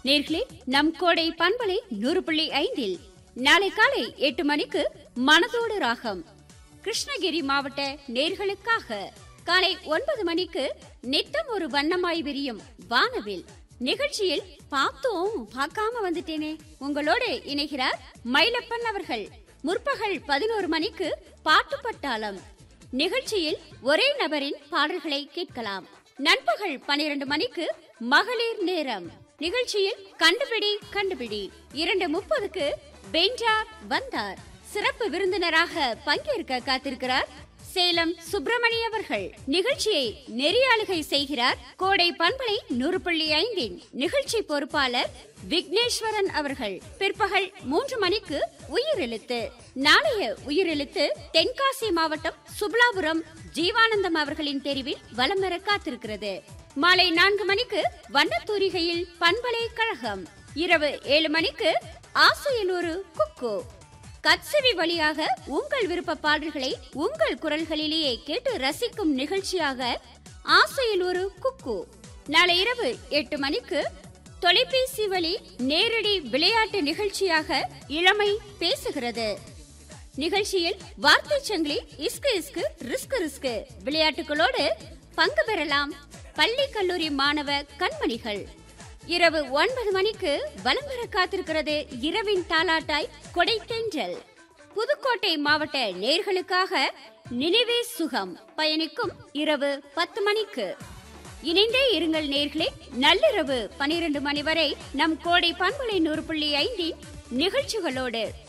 நேர்களே நம் கோடை பண்பலை நூறு புள்ளி ஐந்தில் நாளை காலை எட்டு மணிக்கு மனதோடு ராகம் கிருஷ்ணகிரி மாவட்ட நேர்களுக்காக காலை ஒன்பது மணிக்கு நித்தம் ஒரு வண்ணமாய் விரியும் வானவில் நிகழ்ச்சியில் பார்த்தோம் பார்க்காம வந்துட்டேனே உங்களோடு இணைகிறார் மயிலப்பன் அவர்கள் முற்பகல் பதினோரு மணிக்கு பாட்டு பட்டாளம் நிகழ்ச்சியில் ஒரே நபரின் பாடல்களை கேட்கலாம் நண்பகல் பனிரெண்டு மணிக்கு மகளிர் நேரம் நிகழ்ச்சியில் கண்டுபிடி கண்டுபிடி இரண்டு முப்பதுக்கு பெஞ்சார் வந்தார் சிறப்பு விருந்தினராக பங்கேற்க காத்திருக்கிறார் சேலம் சுப்பிரமணி அவர்கள் நிகழ்ச்சியை நெறியாளுகை செய்கிறார் கோடை பண்பலை நூறு புள்ளி ஐந்தின் நிகழ்ச்சி பொறுப்பாளர் விக்னேஸ்வரன் அவர்கள் பிற்பகல் மூன்று மணிக்கு உயிரெழுத்து நாளைய உயிரெழுத்து தென்காசி மாவட்டம் சுப்லாபுரம் ஜீவானந்தம் அவர்களின் தெரிவில் வலம் வர காத்திருக்கிறது மாலை நான்கு மணிக்கு வண்ணத்தூரிகையில் பண்பலை கழகம் இரவு ஏழு மணிக்கு ஆசையலூரு குக்கு கட்செவி வழியாக உங்கள் விருப்ப பாடல்களை உங்கள் குரல்களிலேயே கேட்டு ரசிக்கும் நிகழ்ச்சியாக ஆசையில் ஒரு குக்கு நாளை இரவு எட்டு மணிக்கு தொலைபேசி வழி நேரடி விளையாட்டு நிகழ்ச்சியாக இளமை பேசுகிறது நிகழ்ச்சியில் வார்த்தை சங்கிலி இஸ்கு இஸ்கு ரிஸ்கு ரிஸ்கு விளையாட்டுகளோடு பங்கு பெறலாம் பள்ளி கல்லூரி மாணவ கண்மணிகள் இரவு ஒன்பது மணிக்கு வலம் வர காத்திருக்கிறது இரவின் தாலாட்டாய் கொடை தென்றல் புதுக்கோட்டை மாவட்ட நேர்களுக்காக நினைவே சுகம் பயணிக்கும் இரவு பத்து மணிக்கு இணைந்தே இருங்கள் நேர்களே நள்ளிரவு பனிரெண்டு மணி வரை நம் கோடை பண்பலை நூறு புள்ளி ஐந்தின் நிகழ்ச்சிகளோடு